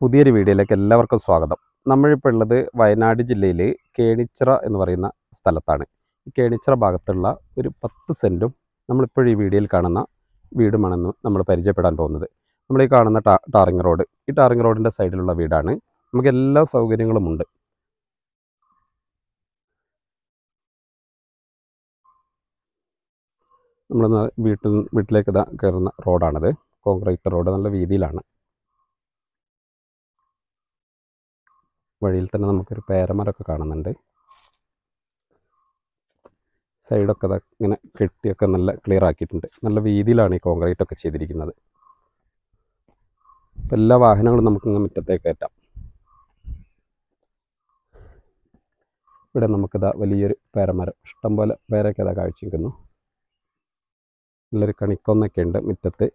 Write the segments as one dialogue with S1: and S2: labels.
S1: പുതിയൊരു വീഡിയോയിലേക്ക് എല്ലാവർക്കും സ്വാഗതം നമ്മളിപ്പോൾ ഉള്ളത് വയനാട് ജില്ലയിൽ കേണിച്ചിറ എന്ന് പറയുന്ന സ്ഥലത്താണ് ഈ കേണിച്ചിറ ഭാഗത്തുള്ള ഒരു പത്ത് സെൻറ്റും നമ്മളിപ്പോൾ ഈ വീഡിയോയിൽ കാണുന്ന വീടുമാണെന്ന് നമ്മൾ പരിചയപ്പെടാൻ പോകുന്നത് നമ്മൾ ഈ കാണുന്ന ടാ ടാറിങ് റോഡ് ഈ ടാറിങ് റോഡിൻ്റെ സൈഡിലുള്ള വീടാണ് നമുക്ക് എല്ലാ സൗകര്യങ്ങളും ഉണ്ട് നമ്മൾ വീട്ടിൽ വീട്ടിലേക്ക് ഇതാ കയറുന്ന റോഡാണിത് കോൺക്രീറ്റ് റോഡ് നല്ല വീതിയിലാണ് വഴിയിൽ തന്നെ നമുക്കൊരു പേരമരമൊക്കെ കാണുന്നുണ്ട് സൈഡൊക്കെ ദാ ഇങ്ങനെ കെട്ടിയൊക്കെ നല്ല ക്ലിയർ ആക്കിയിട്ടുണ്ട് നല്ല വീതിയിലാണ് ഈ കോൺക്രീറ്റ് ഒക്കെ ചെയ്തിരിക്കുന്നത് അപ്പം എല്ലാ വാഹനങ്ങളും നമുക്കിങ്ങനെ മുറ്റത്തേക്ക് കയറ്റാം ഇവിടെ നമുക്കിതാ വലിയൊരു പേരമരം ഇഷ്ടംപോലെ പേരൊക്കെ ഇതാ കാഴ്ച നിൽക്കുന്നു നല്ലൊരു കണിക്കൊന്നൊക്കെ ഉണ്ട് മുറ്റത്ത്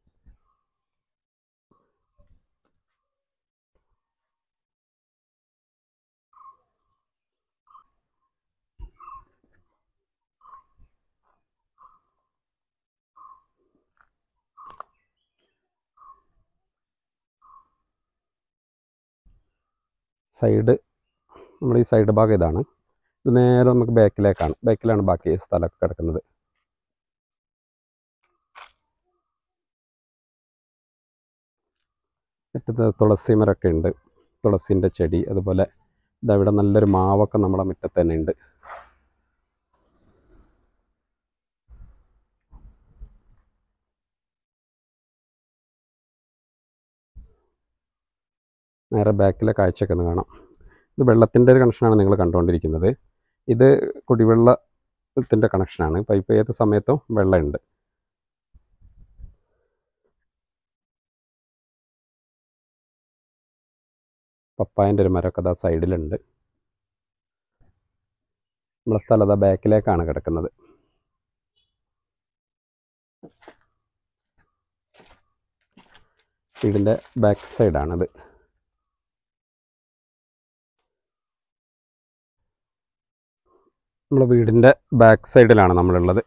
S1: സൈഡ് നമ്മുടെ ഈ സൈഡ് ഭാഗം ഇതാണ് ഇത് നേരെ നമുക്ക് ബാക്കിലേക്കാണ് ബാക്കിലാണ് ബാക്കി സ്ഥലമൊക്കെ കിടക്കുന്നത് മുറ്റത്ത് തുളസി മരമൊക്കെ ഉണ്ട് തുളസിൻ്റെ ചെടി അതുപോലെ ഇതവിടെ നല്ലൊരു മാവൊക്കെ നമ്മുടെ മുറ്റത്ത് തന്നെ ഉണ്ട് നേരെ ബാക്കിലെ കാഴ്ചയൊക്കെ ഒന്ന് കാണാം ഇത് വെള്ളത്തിൻ്റെ ഒരു കണക്ഷനാണ് നിങ്ങൾ കണ്ടുകൊണ്ടിരിക്കുന്നത് ഇത് കുടിവെള്ളത്തിൻ്റെ കണക്ഷനാണ് പൈപ്പ് ഏത് സമയത്തും വെള്ളമുണ്ട് പപ്പായൻ്റെ ഒരു മരമൊക്കെ അതാ സൈഡിലുണ്ട് നമ്മളെ സ്ഥലം അതാ ബാക്കിലേക്കാണ് കിടക്കുന്നത് വീടിൻ്റെ ബാക്ക് സൈഡാണിത് നമ്മുടെ വീടിൻ്റെ ബാക്ക് സൈഡിലാണ് നമ്മളുള്ളത്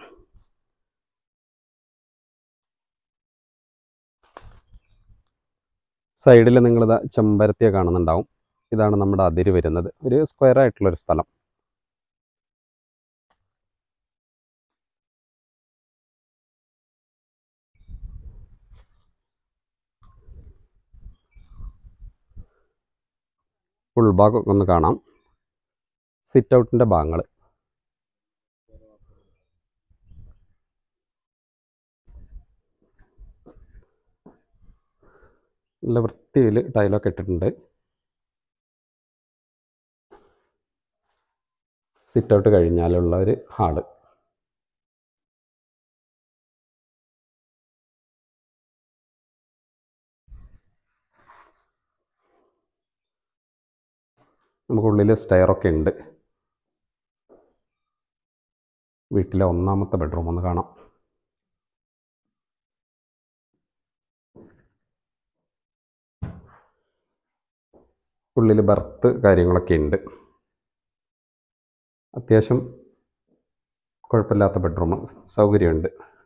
S1: സൈഡിൽ നിങ്ങളിത് ചെമ്പരത്തിയെ കാണുന്നുണ്ടാവും ഇതാണ് നമ്മുടെ അതിര് വരുന്നത് ഒരു സ്ക്വയർ ആയിട്ടുള്ളൊരു സ്ഥലം ഉൾഭാഗമൊക്കെ ഒന്ന് കാണാം സിറ്റ് ഔട്ടിൻ്റെ ഭാഗങ്ങൾ നല്ല വൃത്തിയിൽ ടൈലൊക്കെ ഇട്ടിട്ടുണ്ട് സിറ്റ് ഔട്ട് കഴിഞ്ഞാലുള്ള ഒരു ഹാള് നമുക്കുള്ളിൽ സ്റ്റെയറൊക്കെ ഉണ്ട് വീട്ടിലെ ഒന്നാമത്തെ ബെഡ്റൂം ഒന്ന് കാണാം ഉള്ളിൽ ബർത്ത് കാര്യങ്ങളൊക്കെ ഉണ്ട് അത്യാവശ്യം കുഴപ്പമില്ലാത്ത ബെഡ്റൂം സൗകര്യമുണ്ട്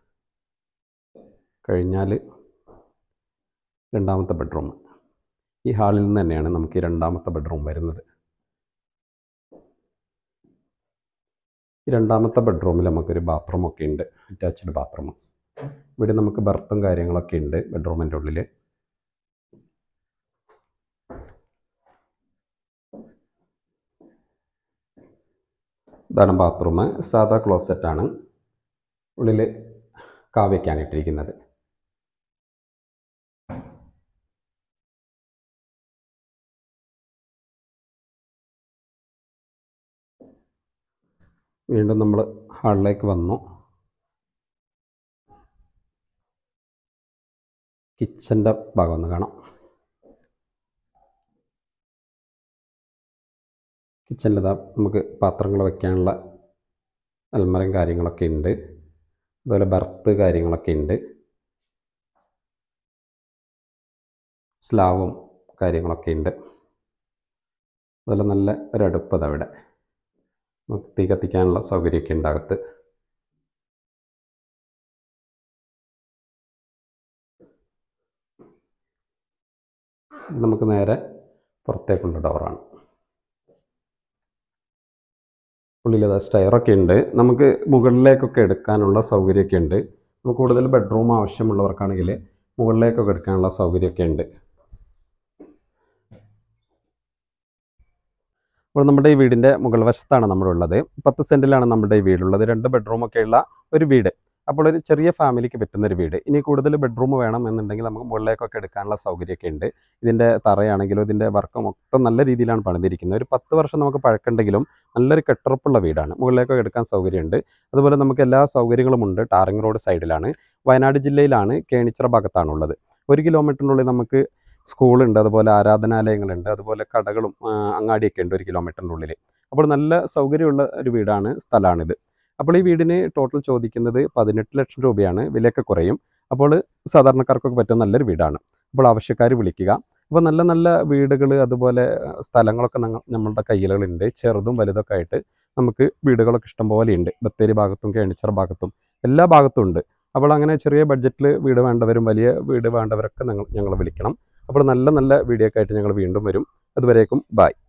S1: കഴിഞ്ഞാൽ രണ്ടാമത്തെ ബെഡ്റൂം ഈ ഹാളിൽ നിന്ന് തന്നെയാണ് നമുക്ക് ഈ രണ്ടാമത്തെ ബെഡ്റൂം വരുന്നത് ഈ രണ്ടാമത്തെ ബെഡ്റൂമിൽ നമുക്കൊരു ബാത്റൂം ഒക്കെ ഉണ്ട് അറ്റാച്ച്ഡ് ബാത്റൂം ഇവിടെ നമുക്ക് ബർത്തും കാര്യങ്ങളൊക്കെ ഉണ്ട് ബെഡ്റൂമിൻ്റെ ഉള്ളിൽ ഇതാണ് ബാത്റൂം സാധാ ക്ലോസറ്റാണ് ഉള്ളിൽ കാവ്യൊക്കെയാണ് ഇട്ടിരിക്കുന്നത് വീണ്ടും നമ്മൾ ഹാളിലേക്ക് വന്നു കിച്ചൻ്റെ ഭാഗം ഒന്ന് കാണാം കിച്ചണിൽ ഇതാ നമുക്ക് പാത്രങ്ങൾ വയ്ക്കാനുള്ള അൽമരം കാര്യങ്ങളൊക്കെ ഉണ്ട് അതുപോലെ ബർത്ത് കാര്യങ്ങളൊക്കെ ഉണ്ട് സ്ലാവും കാര്യങ്ങളൊക്കെ ഉണ്ട് അതുപോലെ നല്ല ഒരു അടുപ്പത് അവിടെ നമുക്ക് തീ കത്തിക്കാനുള്ള സൗകര്യമൊക്കെ ഉണ്ട് അകത്ത് ഇത് നമുക്ക് നേരെ പുറത്തേക്കുള്ള ഡോറാണ് ഉള്ളിൽ സ്റ്റയറൊക്കെ ഉണ്ട് നമുക്ക് മുകളിലേക്കൊക്കെ എടുക്കാനുള്ള സൗകര്യമൊക്കെ ഉണ്ട് നമുക്ക് കൂടുതൽ ബെഡ്റൂം ആവശ്യമുള്ളവർക്കാണെങ്കിൽ മുകളിലേക്കൊക്കെ എടുക്കാനുള്ള സൗകര്യമൊക്കെ ഉണ്ട് അപ്പോൾ നമ്മുടെ ഈ വീടിൻ്റെ മുകൾ വശത്താണ് നമ്മളുള്ളത് പത്ത് സെൻറ്റിലാണ് നമ്മുടെ ഈ വീടുള്ളത് രണ്ട് ബെഡ്റൂമൊക്കെ ഉള്ള ഒരു വീട് അപ്പോൾ ഒരു ചെറിയ ഫാമിലിക്ക് പറ്റുന്ന ഒരു വീട് ഇനി കൂടുതൽ ബെഡ്റൂം വേണം എന്നുണ്ടെങ്കിൽ നമുക്ക് മുകളിലേക്കൊക്കെ എടുക്കാനുള്ള സൗകര്യമൊക്കെ ഉണ്ട് ഇതിൻ്റെ തറയാണെങ്കിലും ഇതിൻ്റെ വർക്കും മൊത്തം നല്ല രീതിയിലാണ് പണിതിരിക്കുന്നത് ഒരു പത്ത് വർഷം നമുക്ക് പഴക്കമുണ്ടെങ്കിലും നല്ലൊരു കെട്ടുറപ്പുള്ള വീടാണ് മുകളിലേക്കൊക്കെ എടുക്കാൻ സൗകര്യമുണ്ട് അതുപോലെ നമുക്ക് എല്ലാ സൗകര്യങ്ങളും ഉണ്ട് ടാറിംഗ് റോഡ് സൈഡിലാണ് വയനാട് ജില്ലയിലാണ് കേണിച്ചിറ ഭാഗത്താണുള്ളത് ഒരു കിലോമീറ്ററിനുള്ളിൽ നമുക്ക് സ്കൂളുണ്ട് അതുപോലെ ആരാധനാലയങ്ങളുണ്ട് അതുപോലെ കടകളും ആ, അങ്ങാടിയൊക്കെ ഉണ്ട് ഒരു കിലോമീറ്ററിനുള്ളിൽ അപ്പോൾ നല്ല സൗകര്യമുള്ള ഒരു വീടാണ് സ്ഥലമാണിത് അപ്പോൾ ഈ വീടിന് ടോട്ടൽ ചോദിക്കുന്നത് പതിനെട്ട് ലക്ഷം രൂപയാണ് വിലയൊക്കെ കുറയും അപ്പോൾ സാധാരണക്കാർക്കൊക്കെ പറ്റുന്ന നല്ലൊരു വീടാണ് അപ്പോൾ ആവശ്യക്കാർ വിളിക്കുക അപ്പോൾ നല്ല നല്ല വീടുകൾ അതുപോലെ ആ, സ്ഥലങ്ങളൊക്കെ ഞങ്ങൾ നമ്മളുടെ കയ്യിലുകളുണ്ട് ചെറുതും വലുതൊക്കെ ആയിട്ട് നമുക്ക് വീടുകളൊക്കെ ഇഷ്ടംപോലെ ഉണ്ട് ബത്തേരി ഭാഗത്തും കേണിച്ചിറ ഭാഗത്തും എല്ലാ ഭാഗത്തും ഉണ്ട് അപ്പോൾ അങ്ങനെ ചെറിയ ബഡ്ജറ്റിൽ വീട് വേണ്ടവരും വലിയ വീട് വേണ്ടവരൊക്കെ ഞങ്ങൾ ഞങ്ങളെ വിളിക്കണം അപ്പോൾ നല്ല നല്ല വീഡിയോ ഒക്കെ ആയിട്ട് ഞങ്ങൾ വീണ്ടും വരും അതുവരേക്കും ബായ്